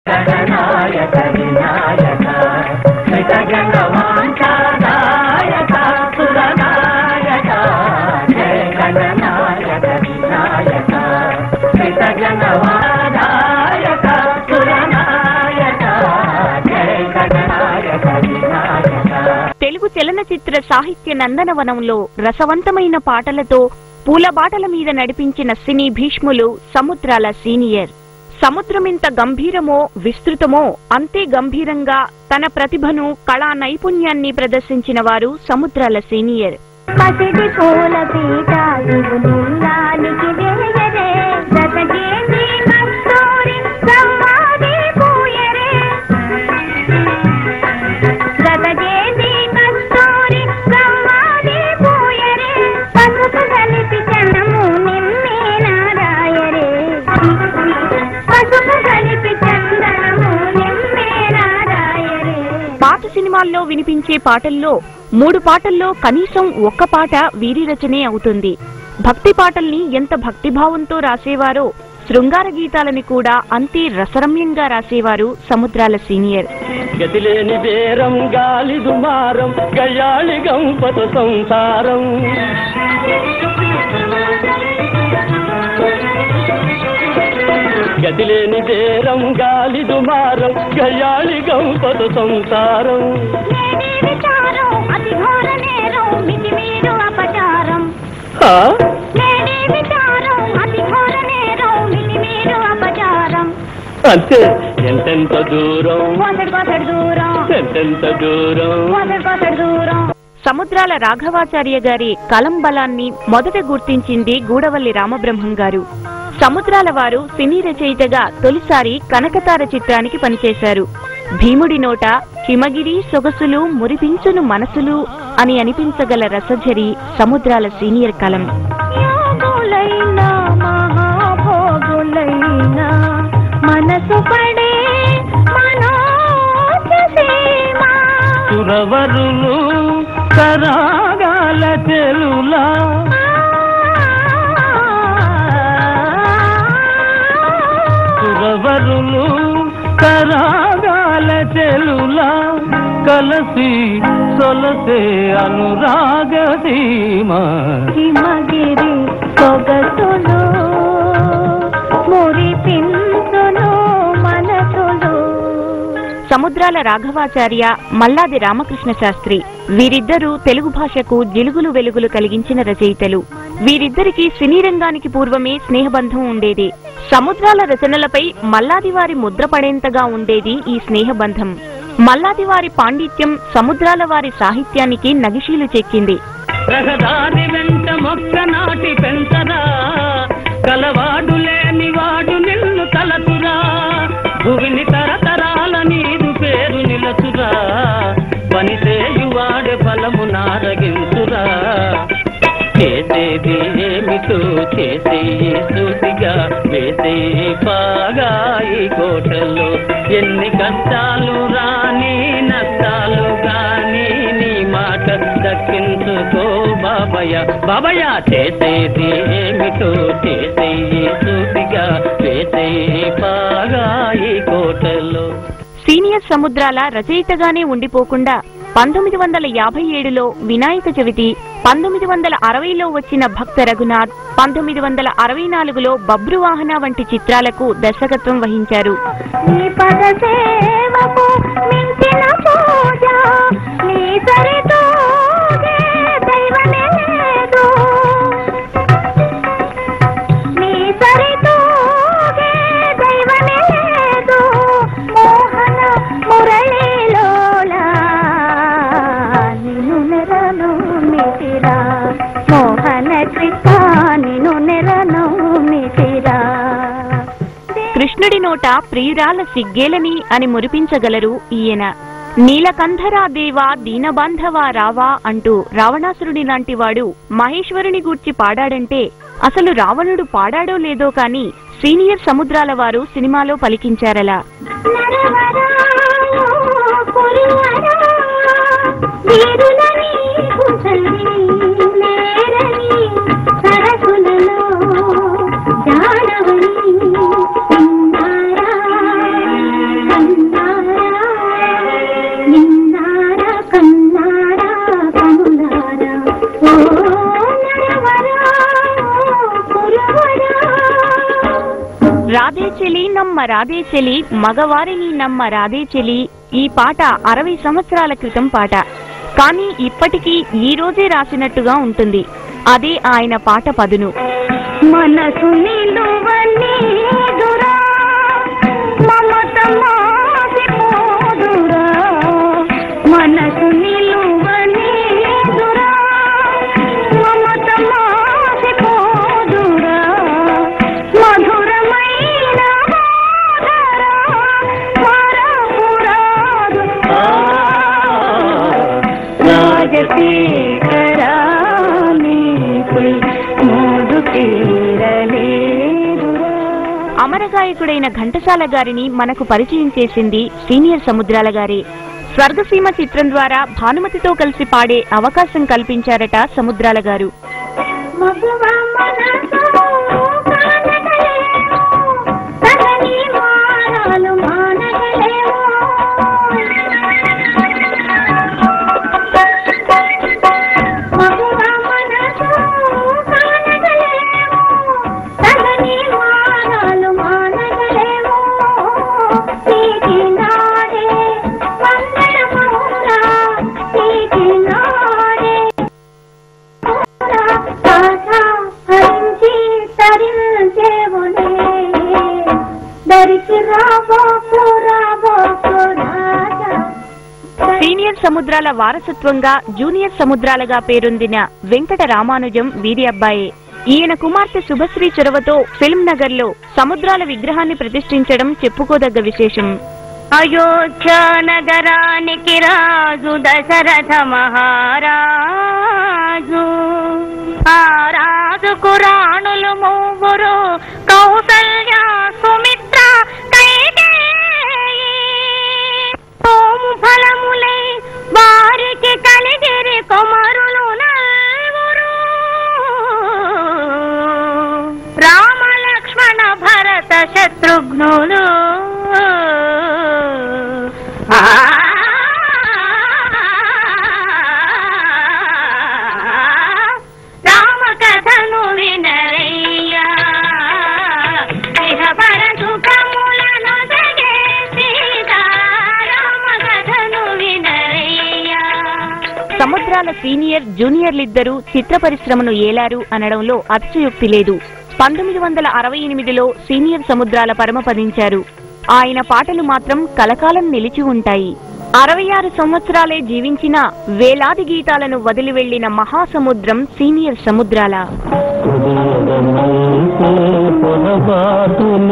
గణనాయక వినాయక శ్రీగణవాంఛాదాయక సురనాయక జయ గణనాయక వినాయక శ్రీగణవాదాయక సురనాయక జయ గణనాయక వినాయక తెలుగు చలనచిత్ర సాహిత్య నందనవనంలో రసవంతమైన పాటలతో పూలబాటల మీద నడిపించిన సినీ భీష్ములు సముద్రాల సీనియర్ సముద్రమెంత గంభీరమో విస్తృతమో అంతే గంభీరంగా తన ప్రతిభను కళా నైపుణ్యాన్ని ప్రదర్శించిన వారు సముద్రాల సీనియర్ పసిడి పూల పీట దిగులింగానికి వెలయరే బ్రతకేంది కస్తూరి సమ్మాది పూయరే బ్రతకేంది కస్తూరి సమ్మాది పూయరే పసుపు కలిపి చన్నము నిమ్మే నారాయరే పసుపు కలిపి చందనము నిమ్మే నారాయరే పాత సినిమాల్లో వినిపించే పాటల్లో మూడు పాటల్లో కనీసం ఒక్క పాట వీరి రచనే అవుతుంది భక్తి పాటల్ని ఎంత భక్తిభావంతో రాసేవారో శృంగార గీతాలని కూడా అంతే రసరమ్యంగా రాసేవారు సముద్రాల సీనియర్ గతిలేని బేరం గాలి దుమారం గయాళి గంపత సంసారం గతిలేని బేరం గాలి దుమారం గయాళి గంపత సంసారం నేనే విచారం అతి ఘోర నేరం మితిమీరు అపచారం ఆ? నేనే విచారం అతి ఘోర నేరం మితిమీరు అపచారం అంతే ఎంతెంత దూరం కోసడు కోసడు దూరం ఎంతెంత దూరం కోసడు కోసడు దూరం సముద్రాల రాఘవాచార్య గారి కలం బలాన్ని మొదట గుర్తించింది గూడవల్లి రామబ్రహ్మం గారు సముద్రాల వారు సినీ రచయితగా తొలిసారి కనకతార చిత్రానికి పనిచేశారు భీముడి నోట హిమగిరి సొగసులు మురిపించును మనసులు అని అనిపించగల రసఝరి సముద్రాల సీనియర్ కలం యోగులైన మహాభోగులైన మనసు పడే మనోజసీమ సురవరులు కరాగాల చెలులా సురవరులు కరాగాల చెలులా కలసి సొలసే అనురాగ సీమా హిమగిరి సొగసులు మురిపించును మనసులు సముద్రాల రాఘవాచార్య మల్లాది రామకృష్ణ శాస్త్రి వీరిద్దరూ తెలుగు భాషకు జిలుగులు వెలుగులు కలిగించిన రచయితలు వీరిద్దరికి సినీ రంగానికి పూర్వమే స్నేహబంధం ఉండేది సముద్రాల రచనలపై మల్లాది వారి ముద్ర పడేంతగా ఉండేది ఈ స్నేహబంధం మల్లాది వారి పాండిత్యం సముద్రాల వారి సాహిత్యానికి నగిశీలు చెక్కింది రహదారి వెంట మొక్క నాటి పెంచరా కలవాడు లేని వాడు నిన్ను తలతురా భువిని తరతరాల నీరు పేరు నిలచురా పని చేయువాడే ఫలము నారగించురా చేసేది ఏమిటో చేసే సూటిగా వేసే పాగా ఈ కోటలో ఎన్ని కష్టాలు రాని నష్టాలు గాని నీ మాట దక్కించుకో బాబయ్య బాబయ్య చేసేది ఏమిటో చేసే సూటిగా వేసే పాగా ఈ కోటలో సీనియర్ సముద్రాల రచయితగానే ఉండిపోకుండా పంతొమ్మిది వందల యాభై ఏడులో వినాయక చవితి పంతొమ్మిది వందల అరవైలో వచ్చిన భక్త రఘునాథ్ పంతొమ్మిది వందల అరవై నాలుగులో బబ్రువాహన వంటి చిత్రాలకు దర్శకత్వం వహించారు నీ పద సేవకు మించిన పూజ నీ సరితూగే దైవమే లేదు నీ సరితూగే దైవమే లేదు మోహన మురళీలోలా నిన్ను నెరను మితిరా మోహన కృష్ణ నిన్ను నెరను మితిరా కృష్ణుడి నోట ప్రియురాల సిగ్గేలని అని మురిపించగలరు ఈయన నీలకంధరా దేవా దీనబాంధవా రావా అంటూ రావణాసురుడి లాంటి వాడు మహేశ్వరుని గూర్చి పాడాడంటే అసలు రావణుడు పాడాడో లేదో కాని సీనియర్ సముద్రాల వారు సినిమాలో పలికించారలా జానవని నమ్మ రాధే చెలి మగవారిని నమ్మ రాధే చెలి ఈ పాట అరవై సంవత్సరాల క్రితం పాట కానీ ఇప్పటికీ ఈ రోజే రాసినట్టుగా ఉంటుంది అదే ఆయన పాట పదును మనసు నిలువనీదురా మమత మాసిపోదురా మనసు నిలువనీదురా మమత మాసిపోదురా మధురమైన బాధరా మరపురాదు రాజశేఖరానికి మోదు తీరలేదురా అమరగాయకుడైన ఘంటసాల గారిని మనకు పరిచయం చేసింది సీనియర్ సముద్రాల గారే స్వర్గసీమ చిత్రం ద్వారా భానుమతితో కలిసి పాడే అవకాశం కల్పించారట సముద్రాల గారు మగువ మనసు కానగలేమో, తగని మారాలు మానగలేమో. మగువ మనసు కానగలేమో, తగని మారాలు మానగలేమో. నీకి నాడే వందనమౌరా, నీకి నాడే దరికి రాబోకు రాబోకు రాజా సీనియర్ సముద్రాల వారసత్వంగా జూనియర్ సముద్రాలగా పేరొందిన వెంకట రామానుజం వీరి అబ్బాయే ఈయన కుమార్తె శుభశ్రీ చొరవతో ఫిల్మ్ నగర్ లో సముద్రాల విగ్రహాన్ని ప్రతిష్ఠించడం చెప్పుకోదగ్గ విశేషం అయోధ్య నగరానికి రాజు దశరథ మహారాజు ఆ రాజుకు రాణులు మూగురు కౌసల్య సుమిత్ర కైకేయి సోము ఫలములై వారికి కలిగిరి కొమరులు నలుగురు రామ లక్ష్మణ భరత శత్రుఘ్నులు ఆ రామ కథను వినరయ్యా ఇహ పర సుఖములను జగే సీతా రామ కథను వినరయ్యా సముద్రాల సీనియర్ జూనియర్లిద్దరూ చిత్ర పరిశ్రమను ఏలారు అనడంలో అతిశయోక్తి లేదు పంతొమ్మిది వందల అరవై ఎనిమిదిలో సీనియర్ సముద్రాల పరమపదించారు ఆయన పాటలు మాత్రం కలకాలం నిలిచి ఉంటాయి అరవై ఆరు సంవత్సరాలే జీవించిన వేలాది గీతాలను వదిలి వెళ్లిన మహాసముద్రం సీనియర్ సముద్రాల పొరబాటు